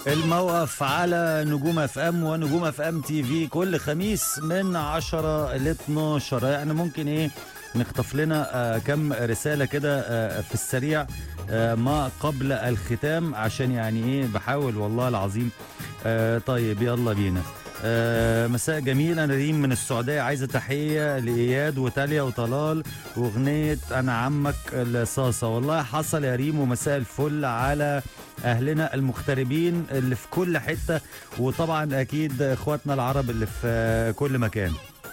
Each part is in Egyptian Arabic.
الموقف على نجوم اف ام ونجوم اف ام تي في كل خميس من 10 ل 12 يعني ممكن ايه نخطف لنا آه كم رسالة كده آه في السريع آه ما قبل الختام عشان يعني ايه بحاول والله العظيم آه طيب يلا بينا آه مساء جميل انا ريم من السعوديه عايزه تحيه لاياد وتاليا وطلال واغنيه انا عمك الصاصه والله حصل يا ريم ومساء الفل على اهلنا المغتربين اللي في كل حته وطبعا اكيد اخواتنا العرب اللي في آه، كل مكان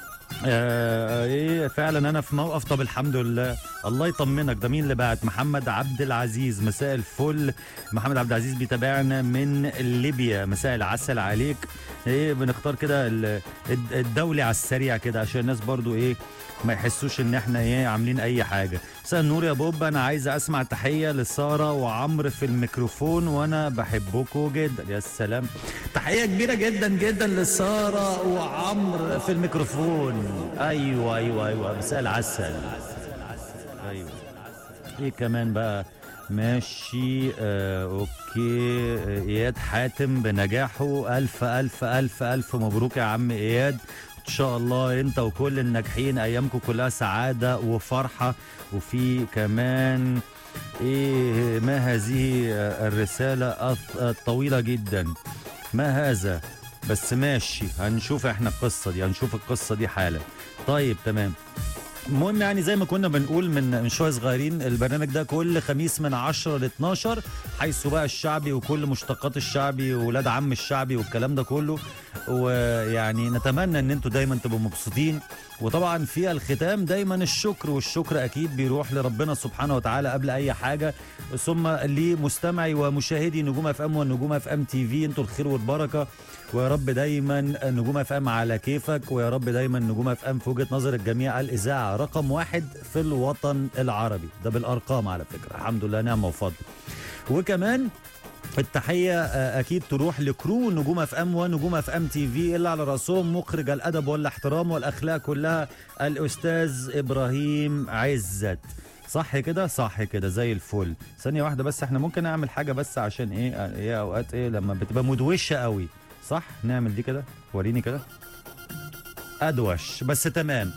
آه ايه فعلا انا في موقف طب الحمد لله الله يطمنك ده مين اللي بعت محمد عبد العزيز مساء الفل محمد عبد العزيز بيتابعنا من ليبيا مساء العسل عليك ايه بنختار كده ال- الد- الدولي على السريع كده عشان الناس برضو ايه ما يحسوش ان احنا ايه عاملين اي حاجه مساء النور يا بوب انا عايز اسمع تحيه لساره وعمرو في الميكروفون وانا بحبكم جدا يا سلام تحيه كبيره جدا جدا لساره وعمرو في الميكروفون ايوه ايوه ايوه مساء العسل ايوه ايه كمان بقى ماشي آه اوكي آه، اياد حاتم بنجاحه الف الف الف الف مبروك يا عم اياد ان شاء الله انت وكل الناجحين ايامكم كلها سعاده وفرحه وفي كمان ايه ما هذه آه، الرساله الط- الطويله جدا ما هذا بس ماشي هنشوف احنا القصه دي هنشوف القصه دي حالا طيب تمام المهم يعني زي ما كنا بنقول من من شويه صغيرين البرنامج ده كل خميس من 10 ل 12 حيث بقى الشعبي وكل مشتقات الشعبي وولاد عم الشعبي والكلام ده كله ويعني نتمنى ان انتوا دايما تبقوا مبسوطين وطبعا في الختام دايما الشكر والشكر اكيد بيروح لربنا سبحانه وتعالى قبل اي حاجه ثم لمستمعي ومشاهدي نجوم اف ام ونجوم اف ام تي في انتوا الخير والبركه ويا رب دايما نجوم اف ام على كيفك ويا رب دايما نجوم اف ام في وجهه نظر الجميع الاذاعه رقم واحد في الوطن العربي ده بالارقام على فكره الحمد لله نعمه وفضل وكمان التحية آه، أكيد تروح لكرو نجوم اف ام ونجوم اف ام تي في اللي على راسهم مخرج الأدب والاحترام والأخلاق كلها الأستاذ إبراهيم عزت صح كده صح كده زي الفل ثانية واحدة بس احنا ممكن نعمل حاجة بس عشان ايه آه، ايه اوقات ايه لما بتبقى مدوشة قوي صح نعمل دي كده وريني كده ادوش بس تمام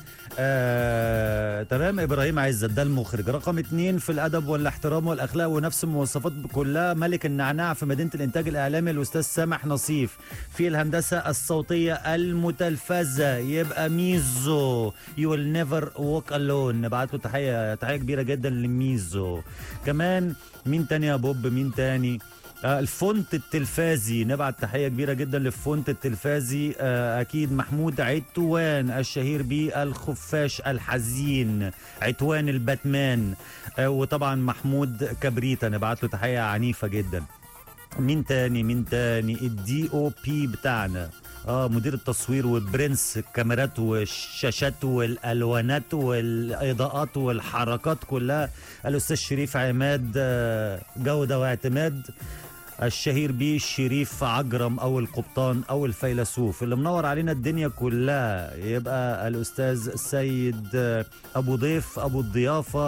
آه، تمام ابراهيم عزت ده المخرج رقم اتنين في الادب والاحترام والاخلاق ونفس المواصفات كلها ملك النعناع في مدينه الانتاج الاعلامي الاستاذ سامح نصيف في الهندسه الصوتيه المتلفزه يبقى ميزو يو ويل نيفر ووك الون نبعت له تحيه تحيه كبيره جدا لميزو كمان مين تاني يا بوب مين تاني آه، الفونت التلفازي نبعت تحيه كبيره جدا للفونت التلفازي آه، اكيد محمود عتوان الشهير بالخفاش الحزين عتوان الباتمان آه، وطبعا محمود كبريتا نبعت له تحيه عنيفه جدا مين تاني مين تاني الدي او بي بتاعنا اه مدير التصوير والبرنس الكاميرات والشاشات والالوانات والاضاءات والحركات كلها الاستاذ شريف عماد آه، جوده واعتماد الشهير بيه الشريف عجرم او القبطان او الفيلسوف اللي منور علينا الدنيا كلها يبقى الاستاذ سيد آه، ابو ضيف ابو الضيافه